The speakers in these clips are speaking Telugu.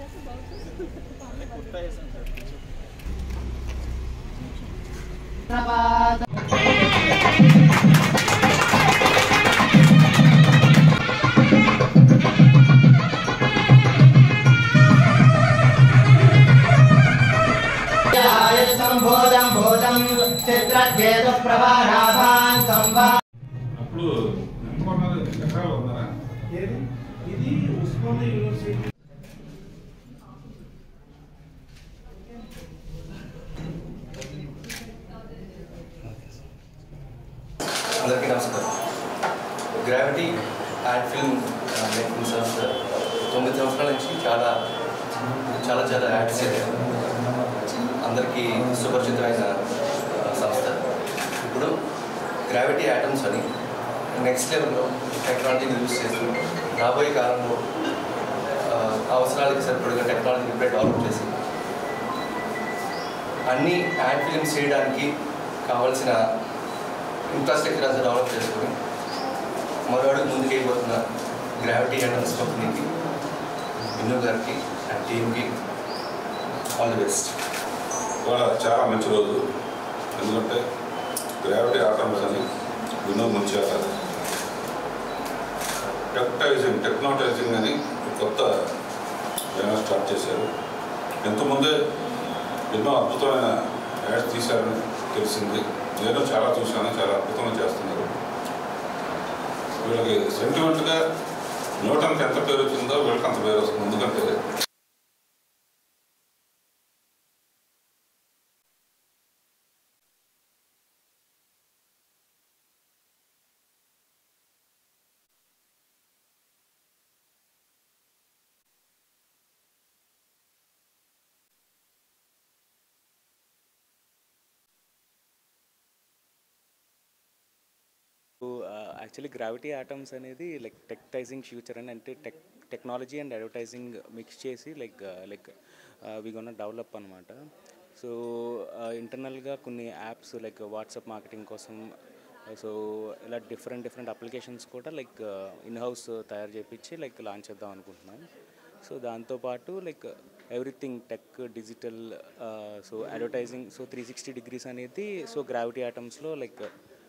సంభోజం భోజం చిత్రకేతు ప్రభానాభాన్ సంభా అప్పుడు నెంబర్ ఎకరాలు ఉన్నారా ఏది ఇది ఉస్మానియా యూనివర్సిటీ అందరికీ నమస్కారం గ్రావిటీ యాడ్ ఫిల్మ్ మేకింగ్ సంస్థ తొమ్మిది సంవత్సరాల నుంచి చాలా చాలా చాలా యాడ్స్ చేశారు అందరికీ సుపరిచితమైన ఆ, సంస్థ ఇప్పుడు గ్రావిటీ యాటమ్స్ అని నెక్స్ట్ లెవెల్లో టెక్నాలజీని యూజ్ చేస్తూ రాబోయే కాలంలో ఆ, అవసరాలకి సరిపడగా టెక్నాలజీ ఇప్పుడే డెవలప్ చేసి అన్ని యాడ్ ఫిల్మ్స్ చేయడానికి కావాల్సిన ఇన్ఫ్రాస్ట్రక్చర్ అంతా డెవలప్ చేసుకొని మరో అడుగు ముందుకు వెళ్ళిపోతున్న గ్రావిటీ ఎంట్రన్స్ కంపెనీకి విన్ను గారికి అండ్ టీమ్కి ఆల్ ది బెస్ట్ ఇవాళ చాలా మంచి రోజు ఎందుకంటే గ్రావిటీ ఆటమ్స్ అని వినోద్ ముంచారు టెక్టైజింగ్ టెక్నాటైజింగ్ అని ఒక కొత్త బ్యానర్ స్టార్ట్ చేశారు ఎంతమందే ఎన్నో అద్భుతమైన యాడ్స్ తీశారని తెలిసింది నేను చాలా చూశాను చాలా అద్భుతంగా చేస్తున్నారు వీళ్ళకి సెంటిమెంట్గా న్యూటన్కి ఎంత పేరు వచ్చిందో వీళ్ళకి అంత పేరు వస్తుంది ఎందుకంటే యాక్చువల్లీ గ్రావిటీ ఆటమ్స్ అనేది లైక్ టెక్టైజింగ్ ఫ్యూచర్ అని అంటే tech technology and advertising mix చేసి like like we gonna develop అనమాట సో ఇంటర్నల్గా కొన్ని యాప్స్ లైక్ వాట్సాప్ మార్కెటింగ్ కోసం సో ఇలా డిఫరెంట్ డిఫరెంట్ అప్లికేషన్స్ కూడా లైక్ ఇన్ హౌస్ తయారు చేపించి లైక్ లాంచ్ చేద్దాం అనుకుంటున్నాం సో దాంతోపాటు like everything tech digital so advertising so three sixty degrees అనేది సో గ్రావిటీ ఆటమ్స్లో like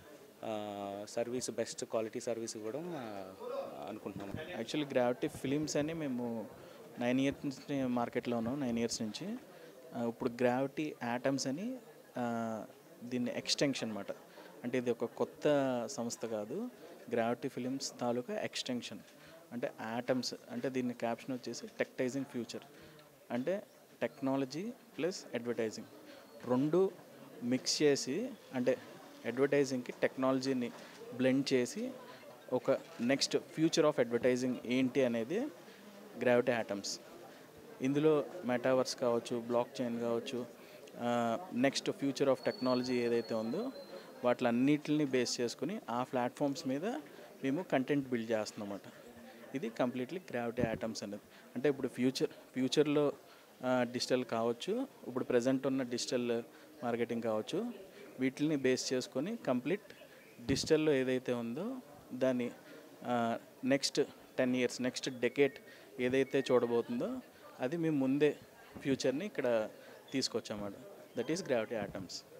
service best quality service ఇవ్వడం ఆ, అనుకుంటున్నాము యాక్చువల్లీ గ్రావిటీ ఫిలిమ్స్ అని మేము నైన్ ఇయర్స్ నుంచి మార్కెట్లో ఉన్నాం నైన్ ఇయర్స్ నుంచి ఆ, ఇప్పుడు గ్రావిటీ యాటమ్స్ అని ఆ, దీన్ని ఎక్స్టెన్షన్ అనమాట అంటే ఇది ఒక కొత్త సంస్థ కాదు గ్రావిటీ ఫిలిమ్స్ తాలూకా ఎక్స్టెన్షన్ అంటే యాటమ్స్ అంటే దీని క్యాప్షన్ వచ్చేసి టెక్టైజింగ్ ఫ్యూచర్ అంటే టెక్నాలజీ ప్లస్ అడ్వర్టైజింగ్ రెండు మిక్స్ చేసి అంటే అడ్వర్టైజింగ్కి టెక్నాలజీని బ్లెండ్ చేసి ఒక నెక్స్ట్ ఫ్యూచర్ ఆఫ్ అడ్వర్టైజింగ్ ఏంటి అనేది గ్రావిటీ ఆటమ్స్ ఇందులో మెటావర్స్ కావచ్చు బ్లాక్ చైన్ కావచ్చు నెక్స్ట్ ఫ్యూచర్ ఆఫ్ టెక్నాలజీ ఏదైతే ఉందో వాటిలన్నిటిని బేస్ చేసుకుని ఆ ప్లాట్ఫామ్స్ మీద మేము కంటెంట్ బిల్డ్ చేస్తున్నామన్నమాట ఇది కంప్లీట్లీ గ్రావిటీ ఆటమ్స్ అనేది అంటే ఇప్పుడు ఫ్యూచర్ ఫ్యూచర్లో డిజిటల్ కావచ్చు ఇప్పుడు ప్రజెంట్ ఉన్న డిజిటల్ మార్కెటింగ్ కావచ్చు వీటిని బేస్ చేసుకొని కంప్లీట్ డిజిటల్లో ఏదైతే ఉందో దాన్ని next ten years next decade ఏదైతే చూడబోతుందో అది మేము ముందే ఫ్యూచర్ని ఇక్కడ తీసుకొచ్చామన్నమాట దట్ ఈస్ గ్రావిటీ ఆటమ్స్